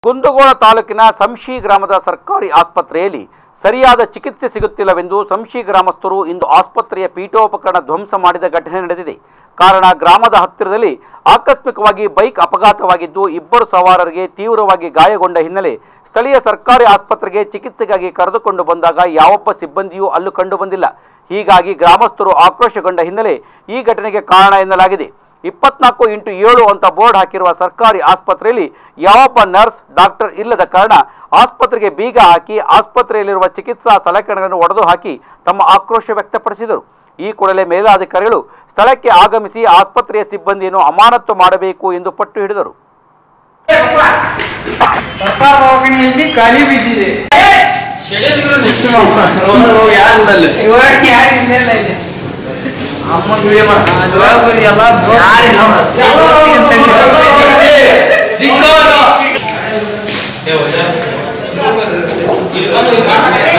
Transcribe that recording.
ಕುಂದಗೋಳ ತಾಲೂಕಿನ ಸಂಶಿ ಗ್ರಾಮದ ಸರ್ಕಾರಿ ಆಸ್ಪತ್ರೆಯಲ್ಲಿ ಸರಿಯಾದ ಚಿಕಿತ್ಸೆ ಸಿಗುತ್ತಿಲ್ಲವೆಂದು ಸಂಶಿ ಗ್ರಾಮಸ್ಥರು ಇಂದು ಆಸ್ಪತ್ರೆಯ ಪೀಠೋಪಕರಣ ಧ್ವಂಸ ಮಾಡಿದ ಘಟನೆ ನಡೆದಿದೆ ಕಾರಣ ಗ್ರಾಮದ ಹತ್ತಿರದಲ್ಲಿ ಆಕಸ್ಮಿಕವಾಗಿ ಬೈಕ್ ಅಪಘಾತವಾಗಿದ್ದು ಇಬ್ಬರು ಸವಾರರಿಗೆ ತೀವ್ರವಾಗಿ ಗಾಯಗೊಂಡ ಹಿನ್ನೆಲೆ ಸ್ಥಳೀಯ ಸರ್ಕಾರಿ ಆಸ್ಪತ್ರೆಗೆ ಚಿಕಿತ್ಸೆಗಾಗಿ ಕರೆದುಕೊಂಡು ಬಂದಾಗ ಯಾವೊಬ್ಬ ಸಿಬ್ಬಂದಿಯೂ ಅಲ್ಲೂ ಕಂಡು ಬಂದಿಲ್ಲ ಹೀಗಾಗಿ ಗ್ರಾಮಸ್ಥರು ಆಕ್ರೋಶಗೊಂಡ ಹಿನ್ನೆಲೆ ಈ ಘಟನೆಗೆ ಕಾರಣ ಎನ್ನಲಾಗಿದೆ ಇಪ್ಪತ್ನಾಲ್ಕು ಇಂಟು ಏಳು ಅಂತ ಬೋರ್ಡ್ ಹಾಕಿರುವ ಸರ್ಕಾರಿ ಆಸ್ಪತ್ರೆಯಲ್ಲಿ ಯಾವೊಬ್ಬ ನರ್ಸ್ ಡಾಕ್ಟರ್ ಇಲ್ಲದ ಕಾರಣ ಆಸ್ಪತ್ರೆಗೆ ಬೀಗ ಹಾಕಿ ಆಸ್ಪತ್ರೆಯಲ್ಲಿರುವ ಚಿಕಿತ್ಸಾ ಸಲಕರಣೆಗಳನ್ನು ಒಡೆದು ಹಾಕಿ ತಮ್ಮ ಆಕ್ರೋಶ ವ್ಯಕ್ತಪಡಿಸಿದರು ಈ ಕೂಡಲೇ ಮೇಲಾಧಿಕಾರಿಗಳು ಸ್ಥಳಕ್ಕೆ ಆಗಮಿಸಿ ಆಸ್ಪತ್ರೆಯ ಸಿಬ್ಬಂದಿಯನ್ನು ಅಮಾನತು ಮಾಡಬೇಕು ಎಂದು ಪಟ್ಟು ಹಿಡಿದರು ಸರ್ಕಾರ ದವಾಖಾನೆಯಲ್ಲಿ ಖಾಲಿ ಬಿದ್ದಿದೆ ಇವಾಗ ಯಾರು ಇಲ್ಲ ಇಲ್ಲಿ ಜವಾಬ್ದಾರಿ ಎಲ್ಲ ಧಿಕ್ಕಾರ.